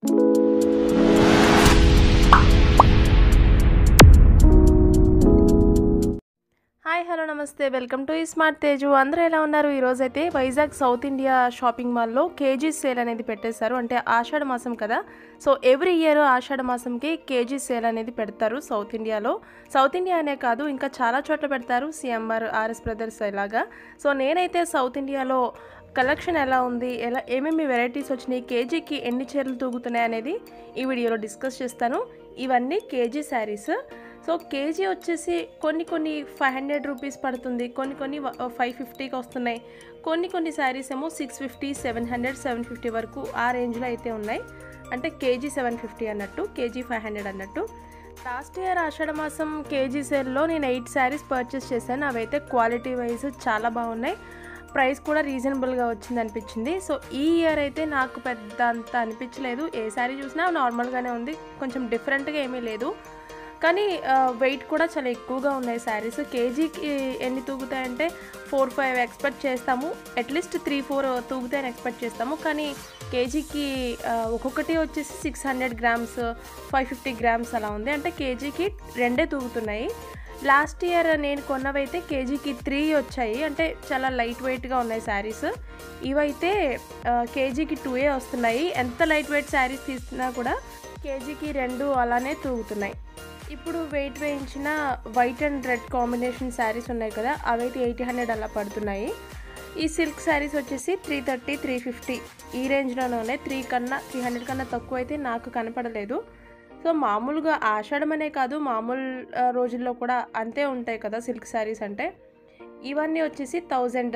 hi hello నమస్తే welcome to smart Teju అందరూ ఎలా ఉన్నారు ఈరోజు అయితే వైజాగ్ సౌత్ ఇండియా షాపింగ్ మాల్లో కేజీ సేల్ అనేది పెట్టేశారు అంటే ఆషాఢ మాసం కదా సో ఎవ్రీ ఇయర్ ఆషాఢ మాసంకి కేజీ సేల్ అనేది పెడతారు సౌత్ ఇండియాలో సౌత్ ఇండియా అనే కాదు ఇంకా చాలా చోట్ల పెడతారు సిఎంఆర్ ఆర్ఎస్ బ్రదర్స్ ఇలాగా సో నేనైతే సౌత్ ఇండియాలో కలెక్షన్ ఎలా ఉంది ఎలా ఏమేమి వెరైటీస్ వచ్చినాయి కేజీకి ఎన్ని చీరలు తూగుతున్నాయి అనేది ఈ వీడియోలో డిస్కస్ చేస్తాను ఇవన్నీ కేజీ శారీస్ సో కేజీ వచ్చేసి కొన్ని కొన్ని ఫైవ్ హండ్రెడ్ రూపీస్ పడుతుంది కొన్ని కొన్ని ఫైవ్ ఫిఫ్టీకి వస్తున్నాయి కొన్ని కొన్ని శారీస్ ఏమో six fifty seven hundred seven fifty వరకు ఆ రేంజ్లో అయితే ఉన్నాయి అంటే కేజీ సెవెన్ ఫిఫ్టీ అన్నట్టు కేజీ ఫైవ్ హండ్రెడ్ అన్నట్టు లాస్ట్ ఇయర్ ఆషాఢ మాసం కేజీ సేల్లో నేను ఎయిట్ శారీస్ పర్చేస్ చేశాను అవైతే క్వాలిటీ వైజ్ చాలా బాగున్నాయి ప్రైస్ కూడా రీజనబుల్గా వచ్చింది అనిపించింది సో ఈ ఇయర్ అయితే నాకు పెద్ద అంత అనిపించలేదు ఏ శారీ చూసినా నార్మల్గానే ఉంది కొంచెం డిఫరెంట్గా ఏమీ లేదు కానీ వెయిట్ కూడా చాలా ఎక్కువగా ఉన్నాయి శారీస్ కేజీకి ఎన్ని తూగుతాయంటే ఫోర్ ఫైవ్ ఎక్స్పెక్ట్ చేస్తాము అట్లీస్ట్ త్రీ ఫోర్ తూగుతాయని ఎక్స్పెక్ట్ చేస్తాము కానీ కేజీకి ఒక్కొక్కటి వచ్చేసి six hundred grams five fifty grams అలా ఉంది అంటే కేజీకి రెండే తూగుతున్నాయి లాస్ట్ ఇయర్ నేను కొన్నవైతే కేజీకి త్రీ వచ్చాయి అంటే చాలా లైట్ వెయిట్గా ఉన్నాయి శారీస్ ఇవైతే కేజీకి టూఏ వస్తున్నాయి ఎంత లైట్ వెయిట్ శారీస్ తీసుకున్నా కూడా కేజీకి రెండు అలానే తూగుతున్నాయి ఇప్పుడు వెయిట్ వేయించిన white and red combination saris ఉన్నాయి కదా అవైతే ఎయిటీ హండ్రెడ్ అలా పడుతున్నాయి ఈ సిల్క్ శారీస్ వచ్చేసి త్రీ థర్టీ త్రీ ఫిఫ్టీ ఈ రేంజ్లోనే ఉన్నాయి త్రీ కన్నా త్రీ హండ్రెడ్ కన్నా తక్కువ అయితే నాకు కనపడలేదు సో మామూలుగా ఆషాఢం అనే కాదు మామూలు రోజుల్లో కూడా అంతే ఉంటాయి కదా సిల్క్ శారీస్ అంటే ఇవన్నీ వచ్చేసి thousand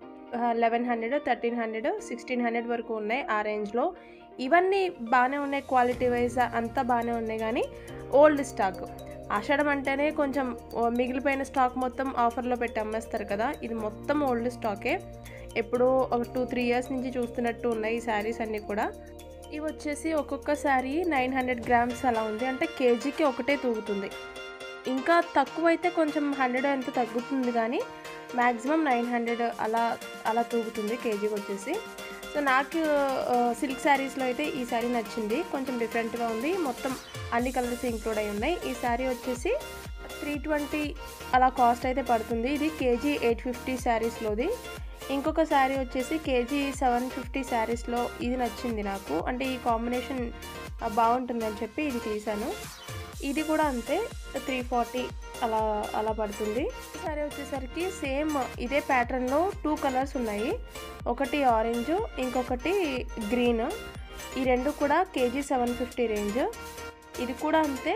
eleven hundred thirteen hundred sixteen hundred వరకు ఉన్నాయి ఆ రేంజ్లో ఇవన్నీ బాగానే ఉన్నాయి క్వాలిటీ వైజ్ అంతా బాగానే ఉన్నాయి కానీ ఓల్డ్ స్టాక్ ఆషాఢం అంటేనే కొంచెం మిగిలిపోయిన స్టాక్ మొత్తం ఆఫర్లో పెట్టి అమ్మేస్తారు కదా ఇది మొత్తం ఓల్డ్ స్టాకే ఎప్పుడో ఒక టూ త్రీ ఇయర్స్ నుంచి చూస్తున్నట్టు ఉన్నాయి ఈ శారీస్ అన్నీ కూడా ఇవి వచ్చేసి ఒక్కొక్క శారీ నైన్ హండ్రెడ్ గ్రామ్స్ అలా ఉంది అంటే కేజీకి ఒకటే తూగుతుంది ఇంకా తక్కువ అయితే కొంచెం హండ్రెడ్ ఎంత తగ్గుతుంది కానీ మ్యాక్సిమం నైన్ హండ్రెడ్ అలా అలా తూగుతుంది కేజీకి వచ్చేసి సో నాకు సిల్క్ శారీస్లో అయితే ఈ శారీ నచ్చింది కొంచెం డిఫరెంట్గా ఉంది మొత్తం అన్ని కలర్స్ ఇంక్లూడ్ అయి ఉన్నాయి ఈ శారీ వచ్చేసి త్రీ ట్వంటీ అలా కాస్ట్ అయితే పడుతుంది ఇది కేజీ ఎయిట్ ఫిఫ్టీ శారీస్లోది ఇంకొక శారీ వచ్చేసి కేజీ సెవెన్ ఫిఫ్టీ శారీస్లో ఇది నచ్చింది నాకు అంటే ఈ కాంబినేషన్ బాగుంటుందని చెప్పి ఇది తీసాను ఇది కూడా అంతే త్రీ ఫార్టీ అలా అలా పడుతుంది ఈ శారీ వచ్చేసరికి సేమ్ ఇదే ప్యాటర్న్లో టూ కలర్స్ ఉన్నాయి ఒకటి ఆరెంజ్ ఇంకొకటి గ్రీన్ ఈ రెండు కూడా కేజీ సెవెన్ ఫిఫ్టీ రేంజ్ ఇది కూడా అంతే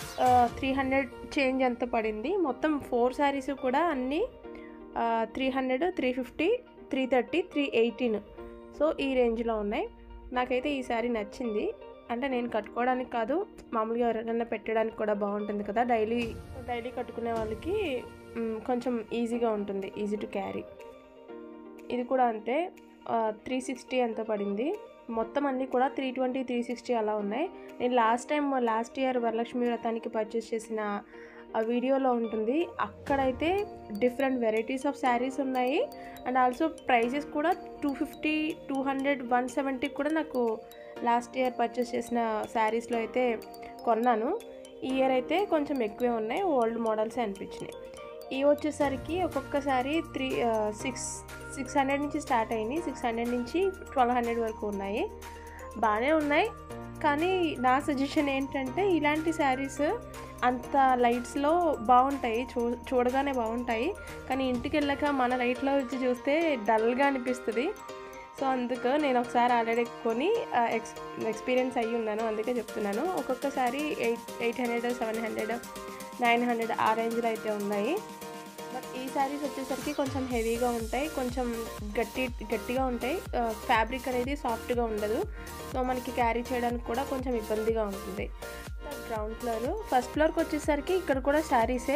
త్రీ హండ్రెడ్ చేంజ్ ఎంత పడింది మొత్తం ఫోర్ శారీస్ కూడా అన్నీ three hundred three fifty three thirty three eighteen so ఈ రేంజ్లో ఉన్నాయి నాకైతే ఈ శారీ నచ్చింది అంటే నేను కట్టుకోవడానికి కాదు మామూలుగా ఎవరైనా పెట్టడానికి కూడా బాగుంటుంది కదా డైలీ డైలీ కట్టుకునే వాళ్ళకి కొంచెం ఈజీగా ఉంటుంది ఈజీ టు క్యారీ ఇది కూడా అంతే త్రీ సిక్స్టీ ఎంత పడింది మొత్తం అన్నీ కూడా త్రీ ట్వంటీ త్రీ సిక్స్టీ అలా ఉన్నాయి నేను last time last year Varalakshmi వ్రతానికి పర్చేస్ చేసిన ఆ వీడియోలో ఉంటుంది అక్కడైతే different varieties of saris and అండ్ ఆల్సో ప్రైజెస్ కూడా two fifty two hundred one సెవెంటీకి కూడా నాకు లాస్ట్ ఇయర్ పర్చేస్ చేసిన శారీస్లో అయితే కొన్నాను ఈ ఇయర్ అయితే కొంచెం ఎక్కువే ఉన్నాయి ఓల్డ్ మోడల్సే అనిపించినాయి ఇవి వచ్చేసరికి ఒక్కొక్క sari three six six hundred నుంచి స్టార్ట్ అయినాయి సిక్స్ హండ్రెడ్ నుంచి ట్వెల్వ్ హండ్రెడ్ వరకు ఉన్నాయి బాగానే ఉన్నాయి కానీ నా సజెషన్ ఏంటంటే ఇలాంటి శారీస్ అంత లైట్స్లో బాగుంటాయి చూ చూడగానే బాగుంటాయి కానీ ఇంటికి వెళ్ళాక మన లైట్లో వచ్చి చూస్తే డల్గా అనిపిస్తుంది సో అందుకు నేను ఒకసారి ఆల్రెడీ కొని ఎక్స్ ఎక్స్పీరియన్స్ అయ్యి ఉన్నాను అందుకే చెప్తున్నాను ఒక్కొక్కసారి eight eight hundred seven hundred nine hundred ఆ రేంజ్లో అయితే ఉన్నాయి బట్ ఈ శారీస్ వచ్చేసరికి కొంచెం హెవీగా ఉంటాయి కొంచెం గట్టి గట్టిగా ఉంటాయి ఫ్యాబ్రిక్ అనేది సాఫ్ట్గా ఉండదు సో మనకి క్యారీ చేయడానికి కూడా కొంచెం ఇబ్బందిగా ఉంటుంది గ్రౌండ్ ఫ్లోర్ ఫస్ట్ ఫ్లోర్కి వచ్చేసరికి ఇక్కడ కూడా శారీసే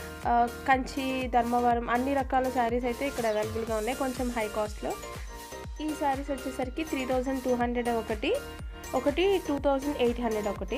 కంచి ధర్మవరం అన్ని రకాల శారీస్ అయితే ఇక్కడ అవైలబుల్గా ఉన్నాయి కొంచెం హై కాస్ట్లో ఈ శారీస్ వచ్చేసరికి త్రీ థౌజండ్ టూ హండ్రెడ్ ఒకటి ఒకటి టూ థౌజండ్ ఎయిట్ హండ్రెడ్ ఒకటి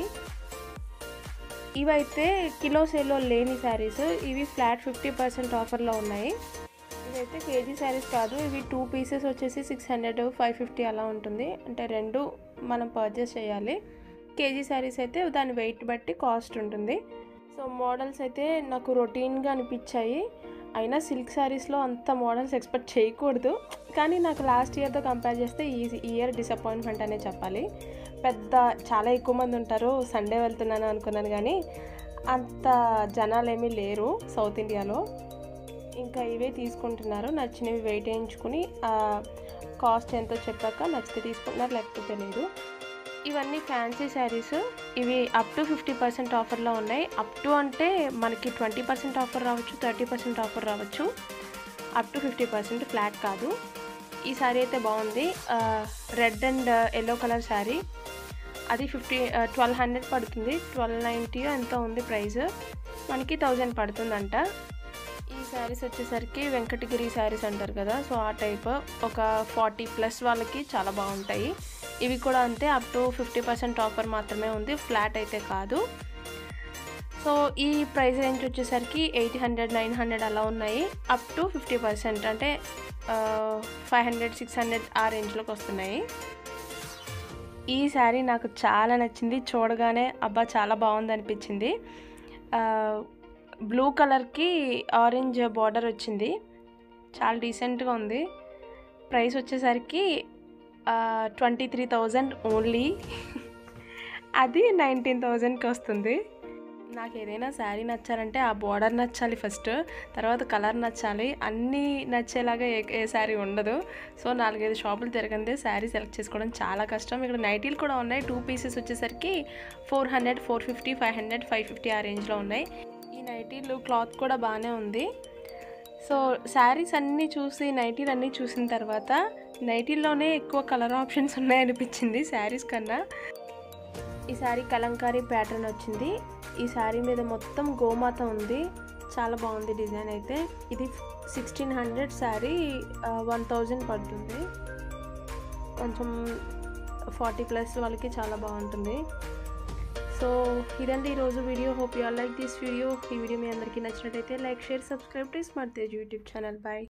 ఇవైతే కిలో సేల్లో లేని శారీస్ ఇవి ఫ్లాట్ ఫిఫ్టీ పర్సెంట్ ఆఫర్లో ఉన్నాయి ఇవైతే కేజీ శారీస్ కాదు ఇవి టూ పీసెస్ వచ్చేసి సిక్స్ హండ్రెడ్ ఫైవ్ ఫిఫ్టీ అలా ఉంటుంది అంటే రెండు మనం పర్చేస్ చేయాలి కేజీ శారీస్ అయితే దాని వెయిట్ బట్టి కాస్ట్ ఉంటుంది సో మోడల్స్ అయితే నాకు రొటీన్గా అనిపించాయి అయినా సిల్క్ శారీస్లో అంత మోడల్స్ ఎక్స్పెక్ట్ చేయకూడదు కానీ నాకు లాస్ట్ ఇయర్తో కంపేర్ చేస్తే ఈ ఇయర్ డిసప్పాయింట్మెంట్ అనే చెప్పాలి పెద్ద చాలా ఎక్కువ మంది ఉంటారు సండే వెళ్తున్నాను అనుకున్నాను కానీ అంత జనాలు ఏమీ లేరు సౌత్ ఇండియాలో ఇంకా ఇవే తీసుకుంటున్నారు నచ్చినవి వెయిట్ వేయించుకుని కాస్ట్ ఎంతో చెప్పాక నచ్చితే తీసుకుంటున్నారు లేకపోతే లేదు ఇవన్నీ ఫ్యాన్సీ శారీస్ ఇవి అప్ టు ఫిఫ్టీ పర్సెంట్ ఆఫర్లో ఉన్నాయి అప్ టు అంటే మనకి ట్వంటీ పర్సెంట్ ఆఫర్ రావచ్చు థర్టీ పర్సెంట్ ఆఫర్ రావచ్చు up to fifty percent flat కాదు ఈ శారీ అయితే బాగుంది red and yellow colour sari అది ఫిఫ్టీ ట్వెల్వ్ హండ్రెడ్ పడుతుంది ట్వెల్వ్ నైంటీ ఎంతో ఉంది ప్రైస్ మనకి థౌజండ్ పడుతుందంట ఈ శారీస్ వచ్చేసరికి వెంకటగిరి శారీస్ అంటారు కదా సో ఆ టైప్ ఒక ఫార్టీ ప్లస్ వాళ్ళకి చాలా బాగుంటాయి ఇవి కూడా అంతే up to fifty percent offer మాత్రమే ఉంది ఫ్లాట్ అయితే కాదు సో ఈ ప్రైస్ రేంజ్ వచ్చేసరికి ఎయిట్ హండ్రెడ్ నైన్ హండ్రెడ్ అలా ఉన్నాయి అప్ టు ఫిఫ్టీ పర్సెంట్ అంటే ఫైవ్ హండ్రెడ్ సిక్స్ హండ్రెడ్ ఆ రేంజ్లోకి వస్తున్నాయి ఈ శారీ నాకు చాలా నచ్చింది చూడగానే అబ్బా చాలా బాగుంది అనిపించింది బ్లూ కలర్కి ఆరెంజ్ బార్డర్ వచ్చింది చాలా డీసెంట్గా ఉంది ప్రైస్ వచ్చేసరికి ట్వంటీ త్రీ థౌజండ్ ఓన్లీ అది నైన్టీన్ థౌజండ్కి వస్తుంది నాకు ఏదైనా శారీ నచ్చాలంటే ఆ బార్డర్ నచ్చాలి ఫస్ట్ తర్వాత కలర్ నచ్చాలి అన్నీ నచ్చేలాగా ఏ ఏ శారీ ఉండదు సో నాలుగైదు షాపులు తిరగందే శారీ సెలెక్ట్ చేసుకోవడం చాలా కష్టం ఇక్కడ నైటీలు కూడా ఉన్నాయి టూ పీసెస్ వచ్చేసరికి four hundred four fifty five hundred five fifty ఆ రేంజ్లో ఉన్నాయి ఈ నైటీలు క్లాత్ కూడా బాగానే ఉంది సో శారీస్ అన్నీ చూసి నైటీలు అన్నీ చూసిన తర్వాత నైటీల్లోనే ఎక్కువ కలర్ ఆప్షన్స్ ఉన్నాయనిపించింది శారీస్ కన్నా ఈ శారీ కలంకారీ ప్యాటర్న్ వచ్చింది ఈ శారీ మీద మొత్తం గోమాత ఉంది చాలా బాగుంది డిజైన్ అయితే ఇది sixteen hundred sari one thousand పడుతుంది కొంచెం ఫార్టీ ప్లస్ వాళ్ళకి చాలా బాగుంటుంది సో ఇదండి ఈరోజు video hope you all like this video ఈ వీడియో మీ అందరికీ నచ్చినట్టయితే like share subscribe to smart Tej YouTube channel bye